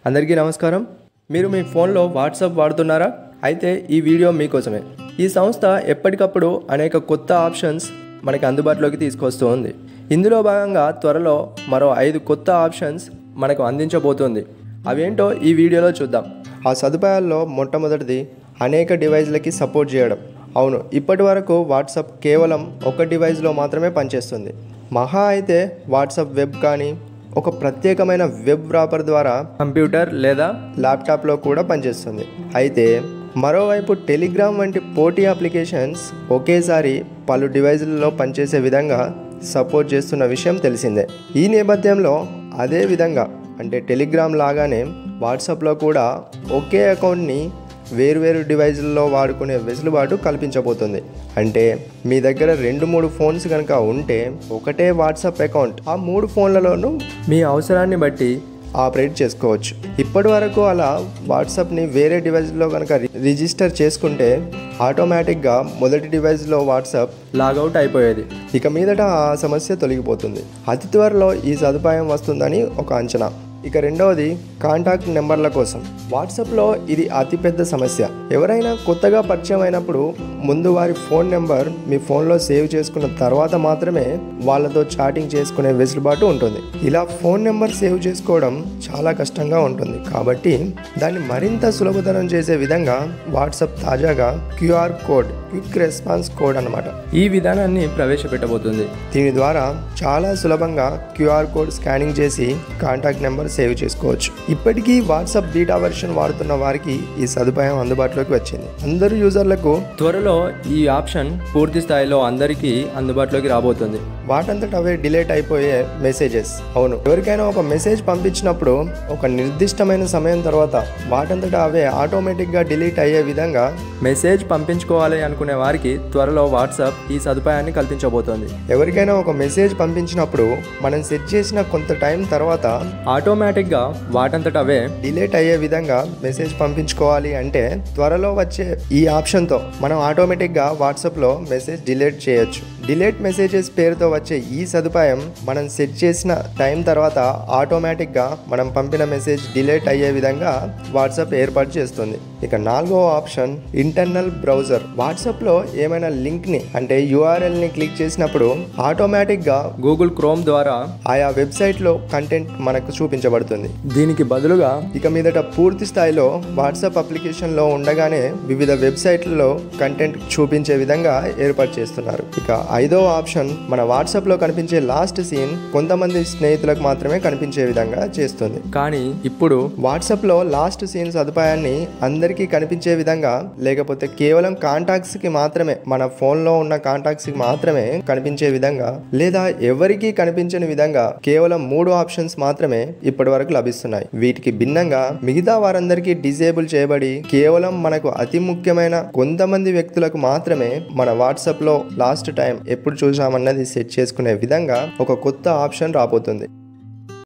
అందరికీ నమస్కారం మీరు మీ ఫోన్లో వాట్సాప్ వాడుతున్నారా అయితే ఈ వీడియో మీకోసమే ఈ సంస్థ ఎప్పటికప్పుడు అనేక కొత్త ఆప్షన్స్ మనకి అందుబాటులోకి తీసుకొస్తూ ఉంది ఇందులో భాగంగా త్వరలో మరో ఐదు కొత్త ఆప్షన్స్ మనకు అందించబోతుంది అవేంటో ఈ వీడియోలో చూద్దాం ఆ సదుపాయాల్లో మొట్టమొదటిది అనేక డివైజ్లకి సపోర్ట్ చేయడం అవును ఇప్పటి వరకు వాట్సాప్ కేవలం ఒక డివైస్లో మాత్రమే పనిచేస్తుంది మహా అయితే వాట్సాప్ వెబ్ కానీ ఒక ప్రత్యేకమైన వెబ్ వ్రాపర్ ద్వారా కంప్యూటర్ లేదా ల్యాప్టాప్లో కూడా పనిచేస్తుంది అయితే మరోవైపు టెలిగ్రామ్ వంటి పోటీ అప్లికేషన్స్ ఒకేసారి పలు డివైజులలో పనిచేసే విధంగా సపోర్ట్ చేస్తున్న విషయం తెలిసిందే ఈ నేపథ్యంలో అదే విధంగా అంటే టెలిగ్రామ్ లాగానే వాట్సాప్లో కూడా ఒకే అకౌంట్ని వేరువేరు డివైజుల్లో వాడుకునే వెసులుబాటు కల్పించబోతుంది అంటే మీ దగ్గర రెండు మూడు ఫోన్స్ కనుక ఉంటే ఒకటే వాట్సాప్ అకౌంట్ ఆ మూడు ఫోన్లలోనూ మీ అవసరాన్ని బట్టి ఆపరేట్ చేసుకోవచ్చు ఇప్పటి వరకు అలా వాట్సాప్ని వేరే డివైస్లో కనుక రి- రిజిస్టర్ చేసుకుంటే ఆటోమేటిక్గా మొదటి డివైస్లో వాట్సాప్ లాగౌట్ అయిపోయేది ఇక మీదట ఆ సమస్య తొలగిపోతుంది అతి త్వరలో ఈ సదుపాయం వస్తుందని ఒక అంచనా ఇక రెండవది కాంటాక్ట్ నెంబర్ల కోసం వాట్సాప్లో ఇది అతిపెద్ద సమస్య ఎవరైనా కొత్తగా పరిచయం అయినప్పుడు ముందు వారి ఫోన్ నెంబర్ మీ ఫోన్లో సేవ్ చేసుకున్న తర్వాత మాత్రమే వాళ్ళతో చాటింగ్ చేసుకునే వెసులుబాటు ఉంటుంది ఇలా ఫోన్ నెంబర్ సేవ్ చేసుకోవడం చాలా కష్టంగా ఉంటుంది కాబట్టి దాన్ని మరింత సులభతరం చేసే విధంగా వాట్సాప్ తాజాగా QR code quick response code అన్నమాట ఈ విధానాన్ని ప్రవేశపెట్టబోతుంది దీని ద్వారా చాలా సులభంగా క్యూఆర్ కోడ్ స్కానింగ్ చేసి కాంటాక్ట్ నెంబర్ సేవ్ చేసుకోవచ్చు ఇప్పటికీ వాట్సాప్ బీటా వెర్షన్ వాడుతున్న వారికి ఈ సదుపాయం అందుబాటులోకి వచ్చింది అందరు యూజర్లకు త్వరలో ఈ ఆప్షన్ పూర్తి స్థాయిలో అందరికీ అందుబాటులోకి రాబోతుంది వాటంతట అవే డిలేట్ అయిపోయే మెసేజెస్ అవును ఎవరికైనా ఒక మెసేజ్ పంపించినప్పుడు ఒక నిర్దిష్టమైన సమయం తర్వాత వాటంతట అవే ఆటోమేటిక్గా డిలీట్ అయ్యే విధంగా మెసేజ్ పంపించుకోవాలి అనుకునే వారికి త్వరలో వాట్సాప్ ఈ సదుపాయాన్ని కల్పించబోతోంది ఎవరికైనా ఒక మెసేజ్ పంపించినప్పుడు మనం సెట్ చేసిన కొంత టైం తర్వాత ఆటోమేటిక్గా వాటంతట అవే డిలీట్ అయ్యే విధంగా మెసేజ్ పంపించుకోవాలి అంటే త్వరలో వచ్చే ఈ ఆప్షన్తో మనం ఆటోమేటిక్గా వాట్సాప్లో మెసేజ్ డిలీట్ చేయొచ్చు డిలీట్ మెసేజెస్ పేరుతో వచ్చే ఈ సదుపాయం మనం సెట్ చేసిన టైం తర్వాత ఆటోమేటిక్గా మనం పంపిన మెసేజ్ డిలీట్ అయ్యే విధంగా వాట్సాప్ ఏర్పాటు చేస్తుంది ఇక నాలుగో ఆప్షన్ ఇంటర్నల్ బ్రౌజర్ వాట్సాప్లో ఏమైనా లింక్ని అంటే యూఆర్ఎల్ని క్లిక్ చేసినప్పుడు ఆటోమేటిక్గా గూగుల్ క్రోమ్ ద్వారా ఆయా వెబ్సైట్లో కంటెంట్ మనకు చూపించబడుతుంది దీనికి బదులుగా ఇక మీదట పూర్తి స్థాయిలో వాట్సాప్ అప్లికేషన్లో ఉండగానే వివిధ వెబ్సైట్లలో కంటెంట్ చూపించే విధంగా ఏర్పాటు చేస్తున్నారు ఇక ఐదో ఆప్షన్ మన వాట్సాప్లో కనిపించే లాస్ట్ సీన్ కొంతమంది స్నేహితులకు మాత్రమే కనిపించే విధంగా చేస్తుంది కానీ ఇప్పుడు వాట్సాప్లో లాస్ట్ సీన్ సదుపాయాన్ని అందరికీ కనిపించే విధంగా లేకపోతే కేవలం కాంటాక్ట్స్ కి మాత్రమే మన ఫోన్లో ఉన్న కాంటాక్ట్స్ కి మాత్రమే కనిపించే విధంగా లేదా ఎవరికీ కనిపించని విధంగా కేవలం మూడు ఆప్షన్స్ మాత్రమే ఇప్పటి వరకు లభిస్తున్నాయి వీటికి భిన్నంగా మిగతా వారందరికీ డిజేబుల్ చేయబడి కేవలం మనకు అతి ముఖ్యమైన కొంతమంది వ్యక్తులకు మాత్రమే మన వాట్సాప్ లో లాస్ట్ టైం ఎప్పుడు చూసామన్నది సెట్ చేసుకునే విధంగా ఒక కొత్త ఆప్షన్ రాబోతుంది